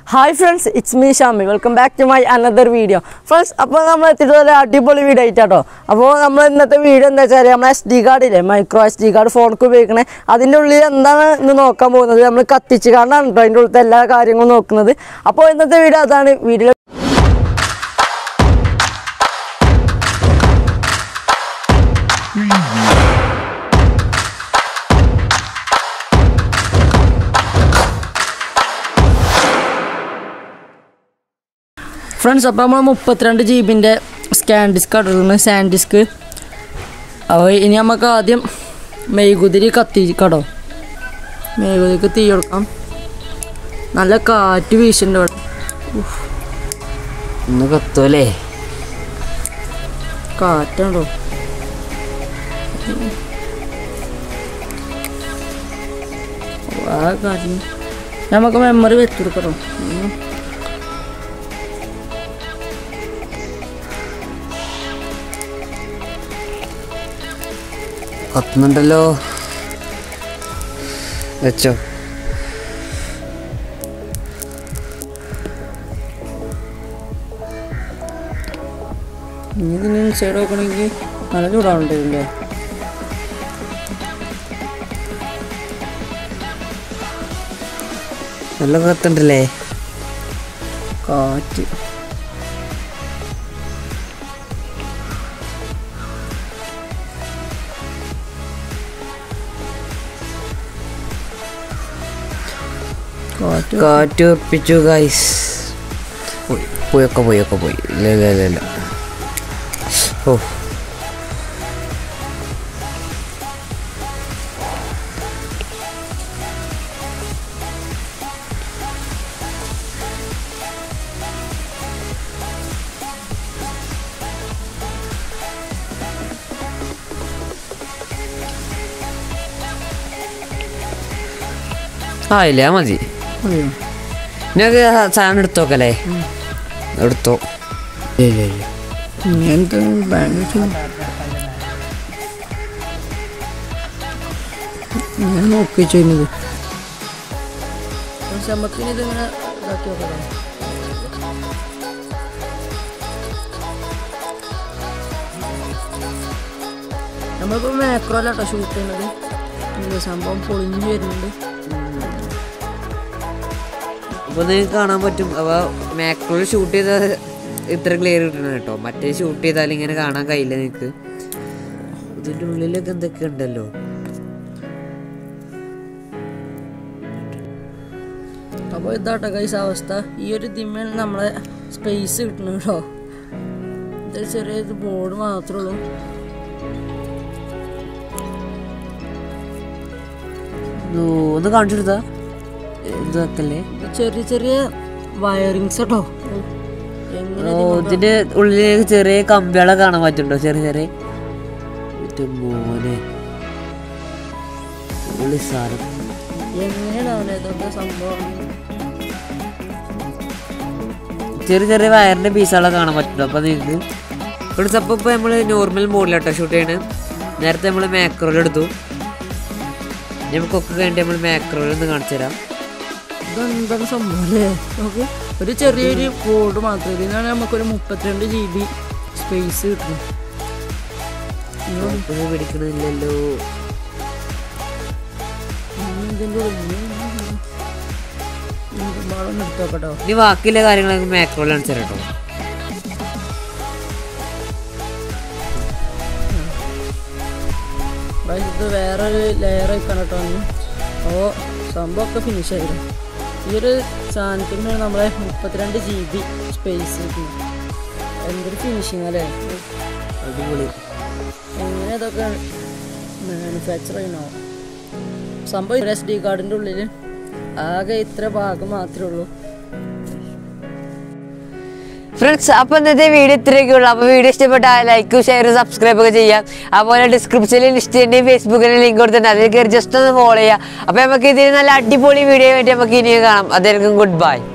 Hi friends it's me Shami welcome back to my another video friends അപ്പോൾ നമ്മൾ എത്തിയിട്ടുള്ള ഒരു അടിപൊളി വീഡിയോ ആയിട്ടാട്ടോ അപ്പോൾ നമ്മൾ ഇന്നത്തെ വീഡിയോ എന്താ വെച്ചാൽ നമ്മൾ എസ് ഡി കാർഡ് ഇല്ലേ മൈക്രോ എസ് ഡി കാർഡ് ഫോണിക്ക് ഉപയോഗിക്കണേ അതിൻ്റെ ഉള്ളിൽ എന്താണ് ഇന്ന് നോക്കാൻ പോകുന്നത് നമ്മൾ കത്തിച്ച് കാണ്ടാണ് കേട്ടോ അതിൻ്റെ ഉള്ളിലത്തെ എല്ലാ കാര്യങ്ങളും നോക്കുന്നത് അപ്പോൾ ഇന്നത്തെ വീഡിയോ അതാണ് വീഡിയോ ഫ്രണ്ട്സ് അപ്പോൾ നമ്മൾ മുപ്പത്തിരണ്ട് ജി ബിൻ്റെ സ്കാൻ ഡിസ്ക് എടുക്കുന്നത് സാൻ ഡിസ്ക് അപ്പോൾ ഇനി നമുക്ക് ആദ്യം മെഴുകുതിരി കത്തിക്കടോ മെഴുകുതിരിക്ക് തീ കൊടുക്കാം നല്ല കാറ്റ് വീശുന്നുണ്ട് ഇവിടെ ഒന്ന് കത്തുമല്ലേ കാറ്റുണ്ടോ ആ കാറ്റിന് നമുക്ക് മെമ്മറി വെച്ചെടുക്കണോ ഉം. കത്തുന്നുണ്ടല്ലോ വെച്ചോ ഇനി ഇതിന് സൈഡ് നോക്കണമെങ്കിൽ നല്ല ചൂടാവണ്ടേ നല്ല കത്തുണ്ടല്ലേ കാറ്റ് കാറ്റ് കാറ്റ് ഒപ്പിച്ചു ഗൈസ് പോയി പോയൊക്കെ പോയൊക്കെ പോയി ഇല്ല ഇല്ല ഇല്ല ഇല്ല ഓ ആ ഇല്ല മതി അയ്യോ. ഞങ്ങൾക്ക് സാധനം എടുത്തോക്കല്ലേ എടുത്തോ ഇല്ല ഇല്ല ഇങ്ങനത്തെ ഭയങ്കര ചൂട്. ഞാൻ നോക്കി ചെയ്യുന്നത് നമുക്കിനി ഇതിങ്ങനെ ഇതാക്കി നോക്കാം നമ്മളിപ്പോൾ മാക്രോയിലാട്ടോ ഷൂട്ട് ചെയ്യുന്നത് ഇതിൻ്റെ സംഭവം പൊളിഞ്ഞു വരുന്നുണ്ട് അപ്പൊ നിങ്ങൾക്ക് കാണാൻ പറ്റും അപ്പോൾ മാക്രോയിൽ ഷൂട്ട് ചെയ്താൽ ഇത്ര ക്ലിയർ കിട്ടണം കേട്ടോ മറ്റേ ഷൂട്ട് ചെയ്താൽ ഇങ്ങനെ കാണാൻ കഴിയില്ല നിങ്ങൾക്ക് ഇതിൻ്റെ ഉള്ളിലൊക്കെ എന്തൊക്കെ ഉണ്ടല്ലോ അപ്പോൾ ഇതാട്ടോ കൈസ് അവസ്ഥ ഈ ഒരു ദിമ്മൽ നമ്മളെ സ്പേസ് കിട്ടുന്നു കേട്ടോ ഇതൊരു ചെറിയ ഇത് ബോർഡ് മാത്രമേ ഉള്ളൂ ഓ, ഒന്ന് കാണിച്ചു കൊടുത്താ ഇതൊക്കെയല്ലേ ഇത് ചെറിയ ചെറിയ വയറിങ്സ് കേട്ടോ എങ്ങനെ ഓ ഇതിന്റെ ഉള്ളിലേക്ക് ചെറിയ കമ്പികളെ കാണാൻ പറ്റുണ്ടോ ചെറിയ ചെറിയ ഇത് മോനെ ഉള്ളി സാധനം എങ്ങനെയാണ് അവനെ ഇതൊക്കെ സംഭവം ചെറിയ ചെറിയ വയറിന്റെ പീസുകളെ കാണാൻ പറ്റുണ്ടോ അപ്പൊ നിങ്ങൾക്ക് ഇവിടെ അപ്പോൾ ഇപ്പോൾ നമ്മൾ നോർമൽ മോഡിലാട്ടോ ഷൂട്ട് ചെയ്യണത് നേരത്തെ നമ്മൾ മാക്രോയിൽ എടുത്തു ഇനി നമുക്കൊക്കെ കഴിഞ്ഞിട്ട് നമ്മൾ മാക്രോയിൽ ഒന്ന് കാണിച്ചു തരാം ഇതെന്താണ് സംഭവം അല്ലേ നോക്ക് ഒരു ചെറിയൊരു ബോർഡ് മാത്രമേ ഇതിനാണ് നമുക്കൊരു മുപ്പത്തിരണ്ട് ജി ബി സ്പേസ് കിട്ടും ഇത് പിടിക്കണില്ലല്ലോ ഇതിൻ്റെ ഉള്ളിൽ ഭാഗം എടുത്തോക്കട്ടോ ഇനി ബാക്കിയുള്ള കാര്യങ്ങളൊക്കെ മാക്രോയിൽ കാണിച്ചു തരാം കേട്ടോ ഗൈസ്, ഇത് വേറൊരു ലെയർ വെക്കണം കേട്ടോ അപ്പോൾ സംഭവമൊക്കെ ഫിനിഷ് ആയിരുന്നു ഈ ഒരു സാധനത്തിന് നമ്മളെ മുപ്പത്തിരണ്ട് ജി ബി സ്പേസ് എന്തൊരു ഫിനിഷിങ് അല്ലേ അടിപൊളി എങ്ങനെ ഇതൊക്കെ മാനുഫാക്ചർ ചെയ്യണോ സംഭവം എസ് ഡി കാർഡിൻ്റെ ഉള്ളിൽ ആകെ ഇത്ര ഭാഗം മാത്രമേ ഉള്ളൂ ഫ്രണ്ട്സ് അപ്പോൾ ഇന്നത്തെ വീഡിയോ ഇത്രയൊക്കെ ഉള്ളൂ അപ്പോൾ വീഡിയോ ഇഷ്ടപ്പെട്ടാൽ ലൈക്ക് ഷെയർ സബ്സ്ക്രൈബ് ഒക്കെ ചെയ്യാം അതുപോലെ ഡിസ്ക്രിപ്ഷനിൽ ഇൻസ്റ്റൻ്റെയും ഫേസ്ബുക്കിൻ്റെ ലിങ്ക് കൊടുത്തിട്ടുണ്ട് അതിൽ കയറി ജസ്റ്റ് ഒന്ന് ഫോളോ ചെയ്യാം അപ്പോൾ നമുക്ക് ഇതിന് നല്ല അടിപൊളി വീഡിയോ വേണ്ടി നമുക്ക് ഇനിയും കാണാം അതായിരിക്കും ഗുഡ് ബൈ